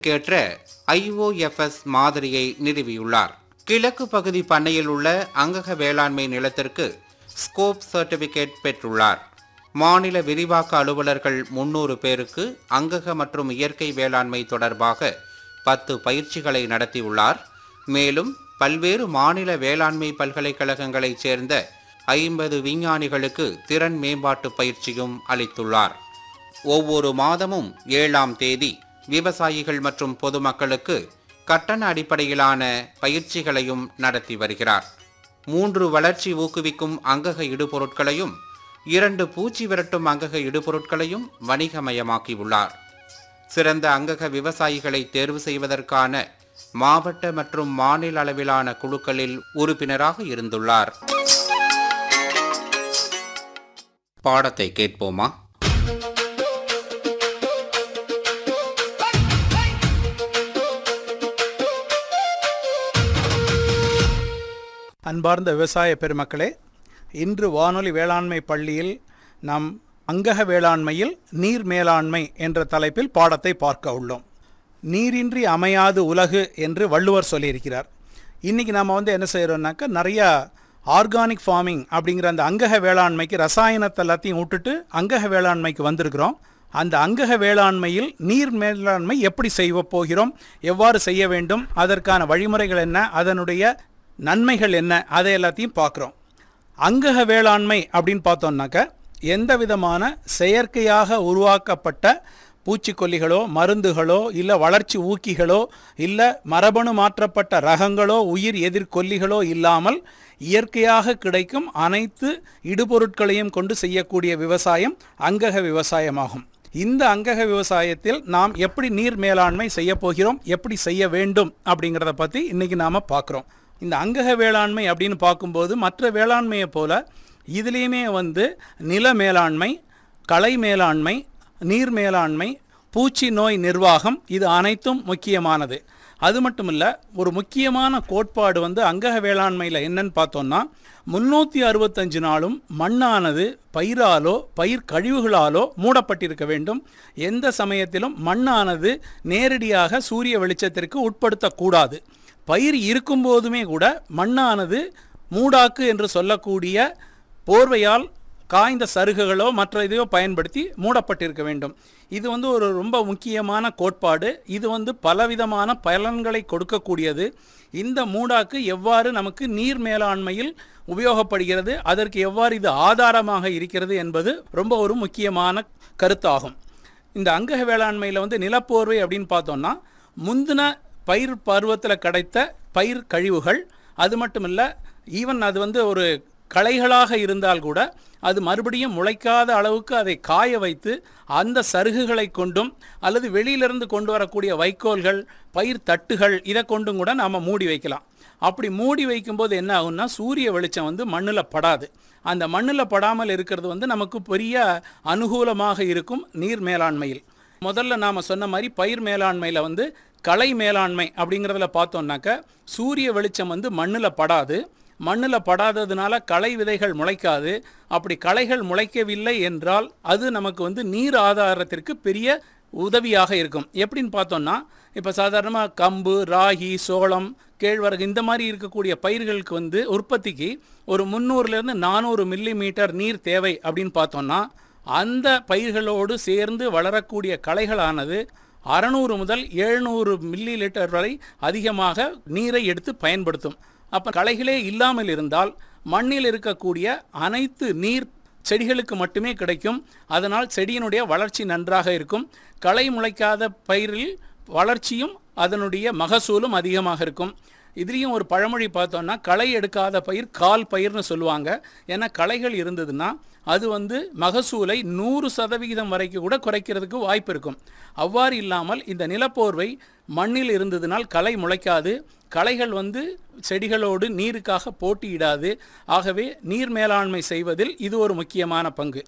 கேற்ற ஐஓஎஃப்எஸ் மாதிரியை நிறுவியுள்ளார் கிழக்கு பகுதி பண்ணையில் உள்ள அங்கக வேளாண்மை நிலத்திற்கு ஸ்கோப் சர்டிபிகேட் பெற்றுள்ளார் மாநில விரிவாக்க அலுவலர்கள் முன்னூறு பேருக்கு அங்கக மற்றும் இயற்கை வேளாண்மை தொடர்பாக பத்து பயிற்சிகளை நடத்தியுள்ளார் மேலும் பல்வேறு மாநில வேளாண்மை பல்கலைக்கழகங்களைச் சேர்ந்த ஐம்பது விஞ்ஞானிகளுக்கு திறன் மேம்பாட்டு பயிற்சியும் அளித்துள்ளார் ஒவ்வொரு மாதமும் ஏழாம் தேதி விவசாயிகள் மற்றும் பொதுமக்களுக்கு கட்டண அடிப்படையிலான பயிற்சிகளையும் நடத்தி வருகிறார் மூன்று வளர்ச்சி ஊக்குவிக்கும் அங்கக இடுபொருட்களையும் இரண்டு பூச்சி விரட்டும் அங்கக இடுபொருட்களையும் வணிகமயமாக்கியுள்ளார் சிறந்த அங்கக விவசாயிகளை தேர்வு செய்வதற்கான மாவட்ட மற்றும் மாநில அளவிலான குழுக்களில் உறுப்பினராக இருந்துள்ளார் பாடத்தை கேட்போமா அன்பார்ந்த விவசாய பெருமக்களே இன்று வானொலி வேளாண்மை பள்ளியில் நாம் அங்கக வேளாண்மையில் நீர் மேலாண்மை என்ற தலைப்பில் பாடத்தை பார்க்க உள்ளோம் நீரின்றி அமையாது உலகு என்று வள்ளுவர் சொல்லியிருக்கிறார் இன்றைக்கி நம்ம வந்து என்ன செய்கிறோம்னாக்கா நிறையா ஆர்கானிக் ஃபார்மிங் அப்படிங்கிற அந்த அங்கக வேளாண்மைக்கு ரசாயனத்தை எல்லாத்தையும் விட்டுட்டு அங்கக வேளாண்மைக்கு வந்திருக்கிறோம் அந்த அங்கக வேளாண்மையில் நீர் மேலாண்மை எப்படி செய்ய போகிறோம் எவ்வாறு செய்ய வேண்டும் அதற்கான வழிமுறைகள் என்ன அதனுடைய நன்மைகள் என்ன அதை எல்லாத்தையும் பார்க்குறோம் அங்கக வேளாண்மை அப்படின்னு பார்த்தோம்னாக்க எந்த விதமான செயற்கையாக உருவாக்கப்பட்ட பூச்சிக்கொல்லிகளோ மருந்துகளோ இல்லை வளர்ச்சி ஊக்கிகளோ இல்லை மரபணு மாற்றப்பட்ட ரகங்களோ உயிர் எதிர்கொல்லிகளோ இல்லாமல் இயற்கையாக கிடைக்கும் அனைத்து இடுபொருட்களையும் கொண்டு செய்யக்கூடிய விவசாயம் அங்கக விவசாயமாகும் இந்த அங்கக விவசாயத்தில் நாம் எப்படி நீர் மேலாண்மை செய்ய போகிறோம் எப்படி செய்ய வேண்டும் அப்படிங்கிறத பற்றி இன்னைக்கு நாம் பார்க்குறோம் இந்த அங்கக வேளாண்மை அப்படின்னு பார்க்கும்போது மற்ற வேளாண்மையை போல இதுலேயுமே வந்து நில மேலாண்மை களை மேலாண்மை நீர் மேலாண்மை பூச்சி நோய் நிர்வாகம் இது அனைத்தும் முக்கியமானது அது மட்டும் இல்லை ஒரு முக்கியமான கோட்பாடு வந்து அங்கக வேளாண்மையில் என்னன்னு பார்த்தோம்னா முன்னூற்றி அறுபத்தஞ்சு நாளும் மண்ணானது பயிராலோ பயிர் கழிவுகளாலோ மூடப்பட்டிருக்க வேண்டும் எந்த சமயத்திலும் மண்ணானது நேரடியாக சூரிய வெளிச்சத்திற்கு உட்படுத்தக்கூடாது பயிர் இருக்கும்போதுமே கூட மண்ணானது மூடாக்கு என்று சொல்லக்கூடிய போர்வையால் காய்ந்த சருகுகளோ மற்ற இதையோ பயன்படுத்தி மூடப்பட்டிருக்க வேண்டும் இது வந்து ஒரு ரொம்ப முக்கியமான கோட்பாடு இது வந்து பலவிதமான பலன்களை கொடுக்கக்கூடியது இந்த மூடாக்கு எவ்வாறு நமக்கு நீர் மேலாண்மையில் உபயோகப்படுகிறது அதற்கு எவ்வாறு இது ஆதாரமாக இருக்கிறது என்பது ரொம்ப ஒரு முக்கியமான கருத்தாகும் இந்த அங்கக வேளாண்மையில் வந்து நிலப்போர்வை அப்படின்னு பார்த்தோம்னா முந்தின பயிர் பருவத்தில் கிடைத்த பயிர் கழிவுகள் அது மட்டும் இல்லை ஈவன் அது வந்து ஒரு களைகளாக இருந்தால் கூட அது மறுபடியும் முளைக்காத அளவுக்கு அதை காய வைத்து அந்த சருகுகளை கொண்டும் அல்லது வெளியிலிருந்து கொண்டு வரக்கூடிய வைக்கோல்கள் பயிர் தட்டுகள் இதை கொண்டும் கூட நாம் மூடி வைக்கலாம் அப்படி மூடி வைக்கும்போது என்ன ஆகும்னா சூரிய வெளிச்சம் வந்து மண்ணில் படாது அந்த மண்ணில் படாமல் இருக்கிறது வந்து நமக்கு பெரிய அனுகூலமாக இருக்கும் நீர் மேலாண்மையில் முதல்ல நாம் சொன்ன மாதிரி பயிர் மேலாண்மையில் வந்து களை மேலாண்மை அப்படிங்கிறதுல பார்த்தோம்னாக்க சூரிய வெளிச்சம் வந்து மண்ணில் படாது மண்ணில் படாததுனால களை விதைகள் முளைக்காது அப்படி களைகள் முளைக்கவில்லை என்றால் அது நமக்கு வந்து நீர் ஆதாரத்திற்கு பெரிய உதவியாக இருக்கும் எப்படின்னு பார்த்தோம்னா இப்போ சாதாரணமாக கம்பு ராகி சோளம் கேழ்வரகு இந்த மாதிரி இருக்கக்கூடிய பயிர்களுக்கு வந்து உற்பத்திக்கு ஒரு முந்நூறுலேருந்து நானூறு மில்லி மீட்டர் நீர் தேவை அப்படின்னு பார்த்தோம்னா அந்த பயிர்களோடு சேர்ந்து வளரக்கூடிய களைகளானது அறநூறு முதல் எழுநூறு மில்லி லிட்டர் வரை அதிகமாக நீரை எடுத்து பயன்படுத்தும் அப்போ களைகளே இல்லாமல் இருந்தால் மண்ணில் இருக்கக்கூடிய அனைத்து நீர் செடிகளுக்கு மட்டுமே கிடைக்கும் அதனால் செடியினுடைய வளர்ச்சி நன்றாக இருக்கும் களை முளைக்காத பயிரில் வளர்ச்சியும் அதனுடைய மகசூலும் அதிகமாக இருக்கும் இதுலேயும் ஒரு பழமொழி பார்த்தோன்னா களை எடுக்காத பயிர் கால் பயிர்னு சொல்லுவாங்க ஏன்னா களைகள் இருந்ததுன்னா அது வந்து மகசூலை நூறு சதவிகிதம் வரைக்கும் கூட குறைக்கிறதுக்கு வாய்ப்பு இருக்கும் அவ்வாறு இல்லாமல் இந்த நிலப்போர்வை மண்ணில் இருந்ததுனால் களை முளைக்காது களைகள் வந்து செடிகளோடு நீருக்காக போட்டியிடாது ஆகவே நீர் மேலாண்மை செய்வதில் இது ஒரு முக்கியமான பங்கு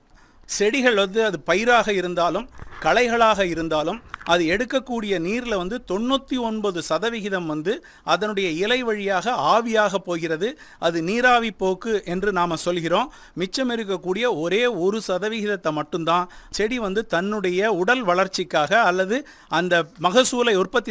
செடிகள் வந்து அது பயிராக இருந்தாலும் களைகளாக இருந்தாலும் அது எடுக்கக்கூடிய நீரில் வந்து தொண்ணூற்றி ஒன்பது சதவிகிதம் வந்து அதனுடைய இலை வழியாக ஆவியாக போகிறது அது நீராவி போக்கு என்று நாம் சொல்கிறோம் மிச்சம் இருக்கக்கூடிய ஒரே ஒரு சதவிகிதத்தை மட்டும்தான் செடி வந்து தன்னுடைய உடல் வளர்ச்சிக்காக அல்லது அந்த மகசூலை உற்பத்தி